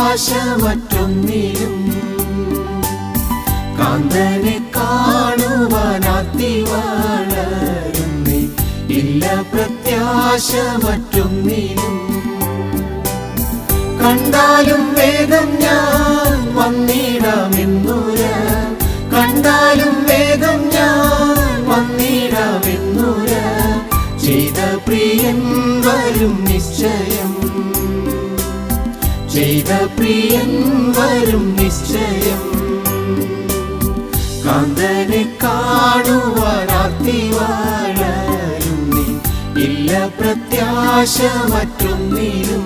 പ്രത്യാശമറ്റൊന്നിലും കാന്തനെ കാണുവാനാത്തി വളരുന്നേ ഇല്ല പ്രത്യാശ മറ്റൊന്നിലും കണ്ടാലും വേഗം ഞാൻ വന്നിടാമെന്നുര കണ്ടാലും വേഗം ഞാൻ വന്നിടാമെന്നുര ചെയ്ത പ്രിയൻ വരും നിശ്ചയം ചെയ്ത പ്രിയൻ വരും നിശ്ചയം കാന്തനെ കാണുവാനാത്തി വളരുന്നേ ഇല്ല പ്രത്യാശ മറ്റൊന്നിലും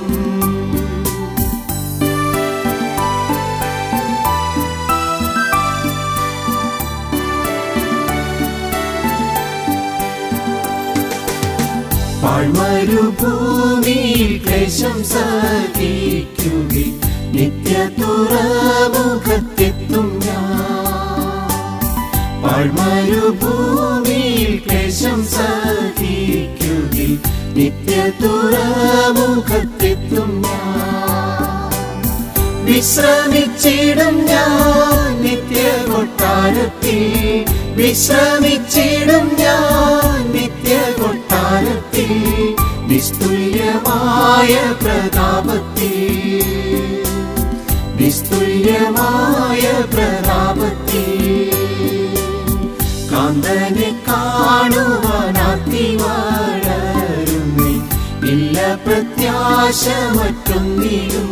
പാഴ്മരുഭൂമിയിൽ ക്ലേശം സഹിക്കുക നിത്യ തുറമുഖത്തെത്തും ഞാൻ പാഴ്മരുഭൂമിയിൽ ക്ലേശം സഹിക്കുക നിത്യ തുറമുഖത്തെത്തും ഞാൻ വിശ്രമിച്ചിടും ഞാൻ നിത്യ കൊട്ടാരത്തിൽ വിശ്രമിച്ചിടും ഞാൻ നിത്യ കൊട്ടാരത്തിൽ നിസ്തുല്യമായ പ്രതാപത്തിൽ നിസ്തുല്യമായ പ്രതാപത്തിൽ കാന്തനെ കാണുവാനാത്തി വളരുന്നേ ഇല്ല പ്രത്യാശ മറ്റൊന്നിലും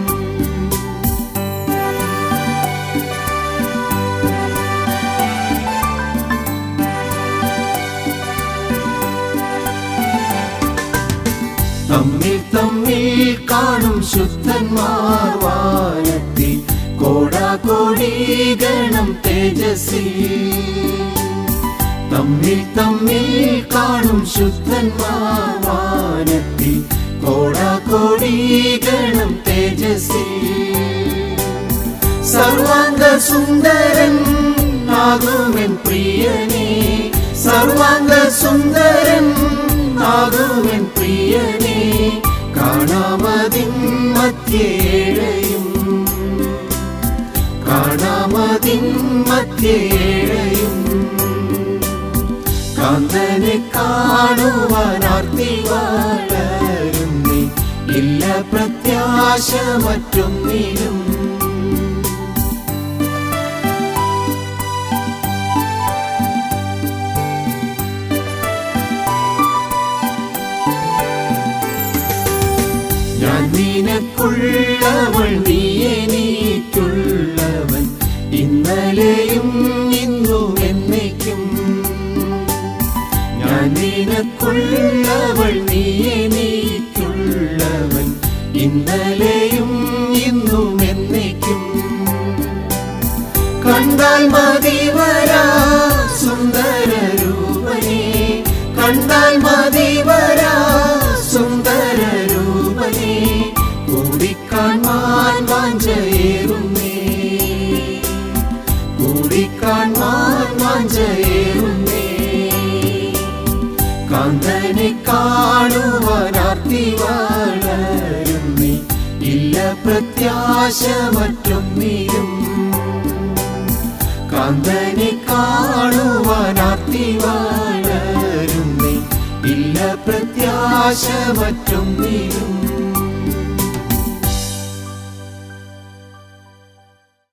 തമ്മിൽ തമ്മിൽ കാണും ശുദ്ധന്മാർ വാനത്തിൽ കോടാകോടി ഗണം തേജസ്സിൽ തമ്മിൽ തമ്മിൽ കാണും ശുദ്ധന്മാർ വാനത്തിൽ കോടാകോടി ഗണം തേജസ്സിൽ സർവാംഗ സുന്ദരൻ ആകുമെൻ പ്രിയനേ സർവാംഗ സുന്ദരൻ ആകുമെൻ പ്രിയനേ കാണാമതിൻ മധ്യേഴയും കാണാമതിൻ മധ്യേഴയും കാന്തനെ കാണുവാനാർത്തി വളരുന്നേ ഇല്ല പ്രത്യാശ മറ്റൊന്നിലും ഞാൻ നിനക്കുള്ളവൾ നീ എനിക്കുള്ളവൻ ഇന്നലെയും ഇന്നും എന്നേക്കും ഞാൻ നിനക്കുള്ളവൾ നീ എനിക്കുള്ളവൻ ഇന്നലെയും ഇന്നും എന്നേക്കും കണ്ടാൽ മതി വരാ സുന്ദര രൂപനെ കണ്ടാൽ മതി വരാ സുന്ദര രൂപനെ കൂടിക്കാൺമാൻ വാഞ്ചയേറുന്നേ കൂടിക്കാൺമാൻ വാഞ്ചയേറുന്നേ കാന്തനെ കാണുവാനാർത്തി വളരുന്നേ ഇല്ല പ്രത്യാശ മറ്റൊന്നിലും കാന്തനെ കാണുവാനാർത്തി വളരുന്നേ ഇല്ല പ്രത്യാശ മറ്റൊന്നിലും